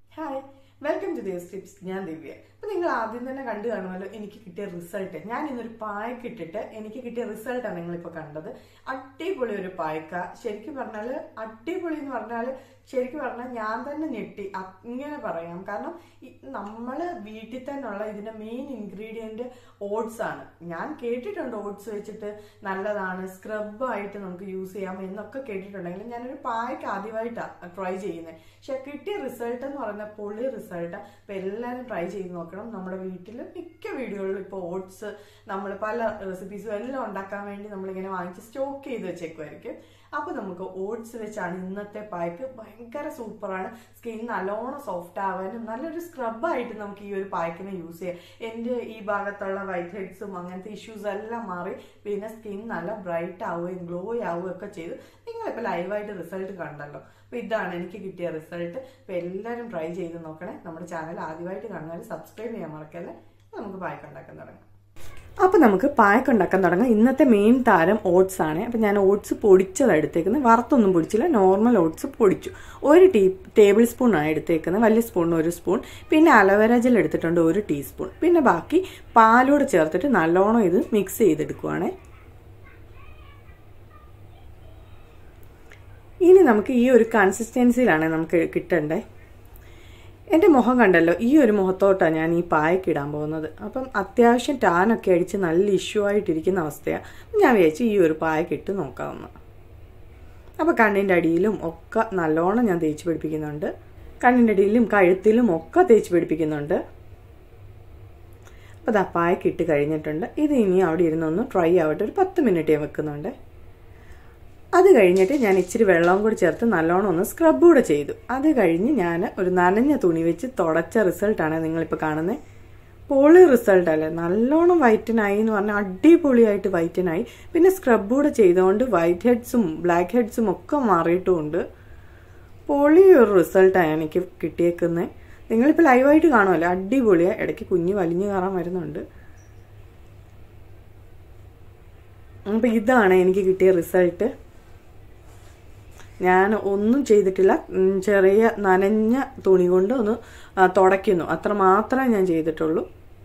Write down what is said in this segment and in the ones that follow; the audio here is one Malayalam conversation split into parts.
hi welcome to Devas tips ഞാൻ ദിവ്യ അപ്പൊ നിങ്ങൾ ആദ്യം തന്നെ കണ്ടു കാണുമല്ലോ എനിക്ക് കിട്ടിയ റിസൾട്ട് ഞാൻ ഇന്നൊരു പായ്ക്ക് ഇട്ടിട്ട് എനിക്ക് കിട്ടിയ റിസൾട്ടാണ് നിങ്ങളിപ്പോ കണ്ടത് അടിപൊളി ഒരു പായ്ക്ക ശരിക്കും പറഞ്ഞാല് അടിപൊളി എന്ന് പറഞ്ഞാല് ശരിക്കും പറഞ്ഞാൽ ഞാൻ തന്നെ ഞെട്ടി അ- ഇങ്ങനെ പറയാം കാരണം ഈ നമ്മള് വീട്ടിൽ തന്നെയുള്ള ഇതിന്റെ മെയിൻ ഇൻഗ്രീഡിയന്റ് ഓട്സ് ആണ് ഞാൻ കേട്ടിട്ടുണ്ട് ഓട്സ് വെച്ചിട്ട് നല്ലതാണ് സ്ക്രബ് ആയിട്ട് നമുക്ക് യൂസ് ചെയ്യാം എന്നൊക്കെ കേട്ടിട്ടുണ്ടെങ്കിലും ഞാനൊരു പായ്ക്ക് ആദ്യമായിട്ടാണ് ട്രൈ ചെയ്യുന്നത് പക്ഷെ കിട്ടിയ റിസൾട്ട് എന്ന് പറയുന്ന പൊളി റിസൾട്ട് അപ്പൊ എല്ലാവരും ട്രൈ ചെയ്ത് നോക്കണം നമ്മുടെ വീട്ടിൽ മിക്ക വീടുകളിലും ഇപ്പോൾ ഓട്സ് നമ്മൾ പല റെസിപ്പീസും എല്ലാം ഉണ്ടാക്കാൻ വേണ്ടി നമ്മളിങ്ങനെ വാങ്ങിച്ച് സ്റ്റോക്ക് ചെയ്ത് വെച്ചേക്കുമായിരിക്കും അപ്പൊ നമുക്ക് ഓട്സ് വെച്ചാണ് ഇന്നത്തെ പായ്ക്ക് ഭയങ്കര സൂപ്പറാണ് സ്കിൻ നല്ലോണം സോഫ്റ്റ് ആവാനും നല്ലൊരു സ്ക്രബായിട്ട് നമുക്ക് ഈ ഒരു പായ്ക്കിനെ യൂസ് ചെയ്യാം എൻ്റെ ഈ ഭാഗത്തുള്ള വൈറ്റ് ഹെഡ്സും അങ്ങനത്തെ ഇഷ്യൂസ് എല്ലാം മാറി പിന്നെ സ്കിൻ നല്ല ബ്രൈറ്റ് ആവുകയും ഗ്ലോ ആവുകയും ഒക്കെ ചെയ്തു നിങ്ങളിപ്പോൾ ലൈവായിട്ട് റിസൾട്ട് കണ്ടല്ലോ അപ്പൊ ഇതാണ് എനിക്ക് കിട്ടിയ റിസൾട്ട് അപ്പൊ എല്ലാവരും ട്രൈ ചെയ്ത് നോക്കണേ നമ്മുടെ ചാനൽ ആദ്യമായിട്ട് കാണുന്നവർ സബ്സ്ക്രൈബ് ചെയ്യാൻ മറക്കല്ലേ നമുക്ക് പായ്ക്ക് ഉണ്ടാക്കാൻ തുടങ്ങാം അപ്പൊ നമുക്ക് പായക്ക ഉണ്ടാക്കാൻ തുടങ്ങാം ഇന്നത്തെ മെയിൻ താരം ഓട്സ് ആണ് അപ്പൊ ഞാൻ ഓട്സ് പൊടിച്ചതാണ് എടുത്തേക്കുന്നത് വറുത്തൊന്നും പൊടിച്ചില്ല നോർമൽ ഓട്സ് പൊടിച്ചു ഒരു ടീ ടേബിൾ സ്പൂൺ ആണ് എടുത്തേക്കുന്നത് വലിയ സ്പൂണിന് ഒരു സ്പൂൺ പിന്നെ അലവേര ജെൽ എടുത്തിട്ടുണ്ട് ഒരു ടീസ്പൂൺ പിന്നെ ബാക്കി പാലൂടെ ചേർത്തിട്ട് നല്ലോണം ഇത് മിക്സ് ചെയ്തെടുക്കുവാണേ ഇനി നമുക്ക് ഈ ഒരു കൺസിസ്റ്റൻസിയിലാണ് നമുക്ക് കിട്ടണ്ടേ എൻ്റെ മുഖം കണ്ടല്ലോ ഈ ഒരു മുഖത്തോട്ടാണ് ഞാൻ ഈ പായക്ക് ഇടാൻ പോകുന്നത് അപ്പം അത്യാവശ്യം ടാനൊക്കെ അടിച്ച് നല്ല ഇഷ്യൂ ആയിട്ടിരിക്കുന്ന അവസ്ഥയാണ് ഞാൻ വിചാരിച്ചു ഈ ഒരു പായക്ക് ഇട്ട് നോക്കാമെന്ന് അപ്പോൾ കണ്ണിൻ്റെ അടിയിലും ഒക്കെ നല്ലോണം ഞാൻ തേച്ച് പിടിപ്പിക്കുന്നുണ്ട് കണ്ണിൻ്റെ അടിയിലും കഴുത്തിലും ഒക്കെ തേച്ച് പിടിപ്പിക്കുന്നുണ്ട് അപ്പോൾ ദാ പായക്ക് ഇട്ട് കഴിഞ്ഞിട്ടുണ്ട് ഇത് ഇനി അവിടെ ഇരുന്നൊന്ന് ട്രൈ ആവട്ടെ ഒരു പത്ത് മിനിറ്റ് ഞാൻ വെക്കുന്നുണ്ട് അത് കഴിഞ്ഞിട്ട് ഞാൻ ഇച്ചിരി വെള്ളവും കൂടി ചേർത്ത് നല്ലോണം ഒന്ന് സ്ക്രബ് കൂടെ ചെയ്തു അത് കഴിഞ്ഞ് ഞാൻ ഒരു നനഞ്ഞ തുണി വെച്ച് തുടച്ച റിസൾട്ടാണ് നിങ്ങളിപ്പോൾ കാണുന്നത് പൊളി റിസൾട്ട് അല്ലേ നല്ലോണം വൈറ്റനായി എന്ന് പറഞ്ഞാൽ അടിപൊളിയായിട്ട് വൈറ്റനായി പിന്നെ സ്ക്രബ് കൂടെ ചെയ്തുകൊണ്ട് വൈറ്റ് ഹെഡ്സും ബ്ലാക്ക് ഹെഡ്സും ഒക്കെ മാറിയിട്ടുമുണ്ട് പൊളി ഒരു റിസൾട്ടാണ് എനിക്ക് കിട്ടിയേക്കുന്നത് നിങ്ങളിപ്പോൾ ലൈവായിട്ട് കാണുമല്ലോ അടിപൊളിയാണ് ഇടയ്ക്ക് കുഞ്ഞ് വലിഞ്ഞു കയറാൻ വരുന്നുണ്ട് അപ്പം ഇതാണ് എനിക്ക് കിട്ടിയ റിസൾട്ട് ഞാൻ ഒന്നും ചെയ്തിട്ടില്ല ഉം, ചെറിയ നനഞ്ഞ തുണി കൊണ്ട് ഒന്ന് ആ, തുടയ്ക്കുന്നു അത്ര മാത്രമേ ഞാൻ ചെയ്തിട്ടുള്ളൂ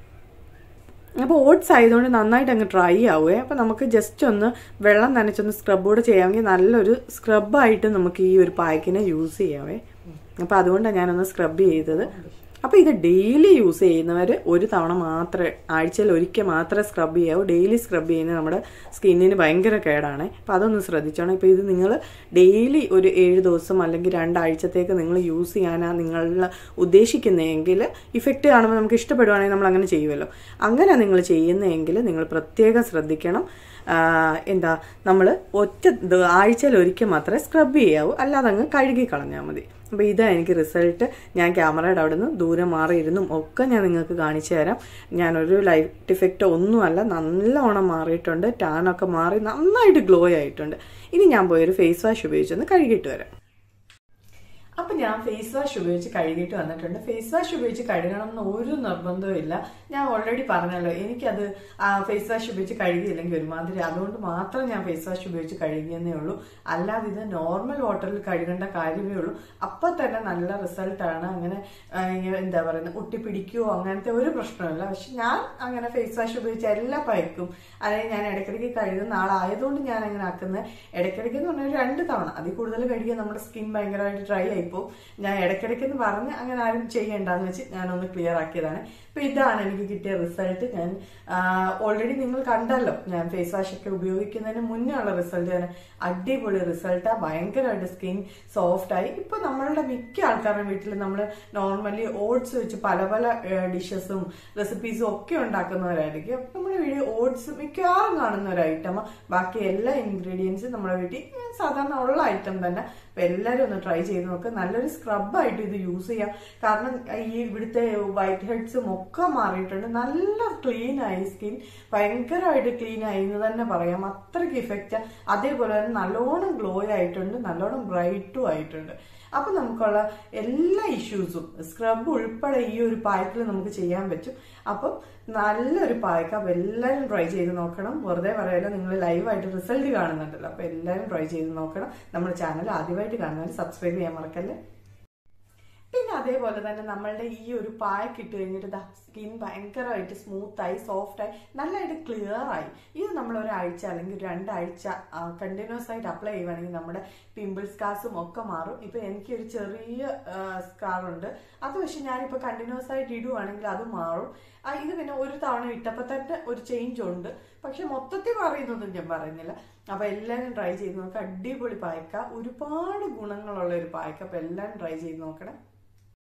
അപ്പോൾ ഓട്സ് ആയതുകൊണ്ട് നന്നായിട്ട് അങ്ങ് ഡ്രൈ ആവുകയെ അപ്പോൾ നമുക്ക് ജസ്റ്റ് ഒന്ന് വെള്ളം നനച്ചൊന്ന് സ്ക്രബ് കൂടെ ചെയ്യാമെങ്കിൽ നല്ലൊരു സ്ക്രബായിട്ട് നമുക്ക് ഈ ഒരു പായ്ക്കിനെ യൂസ് ചെയ്യാവേ അപ്പോൾ അതുകൊണ്ടാണ് ഞാനൊന്ന് സ്ക്രബ് ചെയ്തത് അപ്പോൾ ഇത് ഡെയിലി യൂസ് ചെയ്യുന്നവർ ഒരു തവണ മാത്രമേ ആഴ്ചയിൽ ഒരിക്കൽ മാത്രമേ സ്ക്രബ് ചെയ്യാവൂ ഡെയിലി സ്ക്രബ് ചെയ്യുന്നത് നമ്മുടെ സ്കിന്നിന് ഭയങ്കര കേടാണ് അപ്പോൾ അതൊന്ന് ശ്രദ്ധിച്ചോണം ഇപ്പോൾ ഇത് നിങ്ങൾ ഡെയിലി ഒരു ഏഴ് ദിവസം അല്ലെങ്കിൽ രണ്ടാഴ്ചത്തേക്ക് നിങ്ങൾ യൂസ് ചെയ്യാനാണ് നിങ്ങൾ ഉദ്ദേശിക്കുന്നതെങ്കിൽ ഇഫക്റ്റ് കാണുമ്പോൾ നമുക്ക് ഇഷ്ടപ്പെടുവാണെങ്കിൽ നമ്മൾ അങ്ങനെ ചെയ്യുമല്ലോ അങ്ങനെ നിങ്ങൾ ചെയ്യുന്നതെങ്കിൽ നിങ്ങൾ പ്രത്യേകം ശ്രദ്ധിക്കണം ആ, എന്താ നമ്മൾ ഒറ്റ ദ- ആഴ്ചയിൽ ഒരിക്കൽ മാത്രമേ സ്ക്രബ് ചെയ്യാവൂ അല്ലാതെ അങ്ങ് കഴുകി കളഞ്ഞാൽ മതി അപ്പോൾ ഇതാ എനിക്ക് റിസൾട്ട് ഞാൻ ക്യാമറയുടെ അവിടെ നിന്ന് ദൂരെ മാറിയിരുന്നും ഒക്കെ ഞാൻ നിങ്ങൾക്ക് കാണിച്ചു തരാം ഞാനൊരു ലൈറ്റ് ഇഫക്റ്റ് ഒന്നുമല്ല നല്ലോണം മാറിയിട്ടുണ്ട് ടാനൊക്കെ മാറി നന്നായിട്ട് ഗ്ലോ ആയിട്ടുണ്ട് ഇനി ഞാൻ പോയൊരു ഫേസ് വാഷ് ഉപയോഗിച്ചൊന്ന് കഴുകിയിട്ട് വരാം അപ്പൊ ഞാൻ ഫേസ് വാഷ് ഉപയോഗിച്ച് കഴുകിയിട്ട് വന്നിട്ടുണ്ട് ഫേസ് വാഷ് ഉപയോഗിച്ച് കഴുകണം എന്ന് ഒരു നിർബന്ധവും ഇല്ല ഞാൻ ഓൾറെഡി പറഞ്ഞല്ലോ എനിക്കത് ഫേസ് വാഷ് ഉപയോഗിച്ച് കഴുകിയില്ലെങ്കിൽ ഒരുമാതിരി അതുകൊണ്ട് മാത്രം ഞാൻ ഫേസ് വാഷ് ഉപയോഗിച്ച് കഴുകിയെന്നേ ഉള്ളൂ അല്ലാതെ ഇത് നോർമൽ വാട്ടറിൽ കഴുകേണ്ട കാര്യമേ ഉള്ളൂ അപ്പൊ തന്നെ നല്ല റിസൾട്ടാണ് അങ്ങനെ ആ, ഇങ്ങനെ എന്താ പറയുന്നത് ഒട്ടിപ്പിടിക്കുകയോ അങ്ങനത്തെ ഒരു പ്രശ്നമില്ല പക്ഷെ ഞാൻ അങ്ങനെ ഫേസ് വാഷ് ഉപയോഗിച്ച് എല്ലാ പയക്കും അതായത് ഞാൻ ഇടയ്ക്കിടയ്ക്ക് കഴുകുന്ന ആളായതുകൊണ്ട് ഞാൻ അങ്ങനെ ആക്കുന്നത് ഇടയ്ക്കിടയ്ക്ക് എന്ന് പറഞ്ഞാൽ ഒരു രണ്ട് തവണ അതിൽ കൂടുതൽ കഴുകിയാൽ നമ്മുടെ സ്കിൻ ഭയങ്കരമായിട്ട് ഡ്രൈ ആയിപ്പോവും ഞാൻ ഇടയ്ക്കിടയ്ക്ക് എന്ന് പറഞ്ഞ് അങ്ങനെ ആരും ചെയ്യണ്ടെന്ന് വെച്ച് ഞാനൊന്ന് ക്ലിയർ ആക്കിയതാണ് അപ്പൊ ഇതാണ് എനിക്ക് കിട്ടിയ റിസൾട്ട് ഞാൻ ഓൾറെഡി നിങ്ങൾ കണ്ടല്ലോ ഞാൻ ഫേസ് വാഷ് ഒക്കെ ഉപയോഗിക്കുന്നതിന് മുന്നേ ഉള്ള റിസൾട്ട് ഞാൻ അടിപൊളി റിസൾട്ടാ ഭയങ്കരമായിട്ട് സ്കിൻ സോഫ്റ്റ് ആയി ഇപ്പൊ നമ്മളുടെ മിക്ക ആൾക്കാരുടെ വീട്ടിൽ നമ്മൾ നോർമലി ഓട്സ് വെച്ച് പല പല ഡിഷസും റെസിപ്പീസും ഒക്കെ ഉണ്ടാക്കുന്നവരായിരിക്കും അപ്പൊ നമ്മുടെ വീട്ടിൽ ഓട്സ് മിക്കവാറും കാണുന്ന ഒരു ഐറ്റം ബാക്കി എല്ലാ ഇൻഗ്രീഡിയൻസും നമ്മുടെ വീട്ടിൽ ഏഹ്, സാധാരണ ഉള്ള ഐറ്റം തന്നെ അപ്പൊ എല്ലാവരും ഒന്ന് ട്രൈ ചെയ്ത് നോക്കുക നല്ലൊരു സ്ക്രബായിട്ട് ഇത് യൂസ് ചെയ്യാം കാരണം ഈ ഇവിടുത്തെ വൈറ്റ് ഹെഡ്സും ഒക്കെ മാറിയിട്ടുണ്ട് നല്ല ക്ലീൻ ആയി സ്കിൻ ഭയങ്കരമായിട്ട് ക്ലീൻ ആയി എന്ന് തന്നെ പറയാം അത്രയ്ക്ക് ഇഫക്റ്റ് അതേപോലെ തന്നെ നല്ലോണം ഗ്ലോ ആയിട്ടുണ്ട് നല്ലോണം ബ്രൈറ്റും ആയിട്ടുണ്ട് അപ്പൊ നമുക്കുള്ള എല്ലാ ഇഷ്യൂസും സ്ക്രബ് ഉൾപ്പെടെ ഈ ഒരു പായ്ക്കിൽ നമുക്ക് ചെയ്യാൻ പറ്റും അപ്പം നല്ലൊരു പായ്ക്ക് അപ്പൊ എല്ലാവരും ട്രൈ ചെയ്ത് നോക്കണം വെറുതെ പറയല്ല നിങ്ങൾ ലൈവായിട്ട് റിസൾട്ട് കാണുന്നുണ്ടല്ലോ അപ്പൊ എല്ലാവരും ട്രൈ ചെയ്ത് നോക്കണം നമ്മുടെ ചാനൽ ആദ്യമായിട്ട് കാണുന്നവർ സബ്സ്ക്രൈബ് ചെയ്യാൻ മറക്കല്ലേ പിന്നെ അതേപോലെ തന്നെ നമ്മളുടെ ഈ ഒരു പായ്ക്ക് ഇട്ട് കഴിഞ്ഞിട്ട് ദാ സ്കിൻ ഭയങ്കരമായിട്ട് സ്മൂത്ത് ആയി സോഫ്റ്റ് ആയി നല്ലതായിട്ട് ക്ലിയർ ആയി ഇത് നമ്മൾ ഒരാഴ്ച അല്ലെങ്കിൽ ഒരു രണ്ടാഴ്ച കണ്ടിന്യൂസ് ആയിട്ട് അപ്ലൈ ചെയ്യുവാണെങ്കിൽ നമ്മുടെ പിമ്പിൾ സ്കാർസും ഒക്കെ മാറും ഇപ്പൊ എനിക്കൊരു ചെറിയ സ്കാർ ഉണ്ട് അത് പക്ഷെ ഞാനിപ്പോ കണ്ടിന്യൂസ് ആയിട്ട് ഇടുവാണെങ്കിൽ അത് മാറും ആ, ഇത് പിന്നെ ഒരു തവണ ഇട്ടപ്പോ തന്നെ ഒരു ചേഞ്ച് ഉണ്ട് പക്ഷെ മൊത്തത്തിൽ മാറിയെന്നൊന്നും ഞാൻ പറയുന്നില്ല അപ്പൊ എല്ലാവരും ട്രൈ ചെയ്ത് നോക്കുക അടിപൊളി പായ്ക്ക ഒരുപാട് ഗുണങ്ങളുള്ള ഒരു പായ്ക്ക അപ്പൊ എല്ലാവരും ട്രൈ ചെയ്ത് നോക്കണം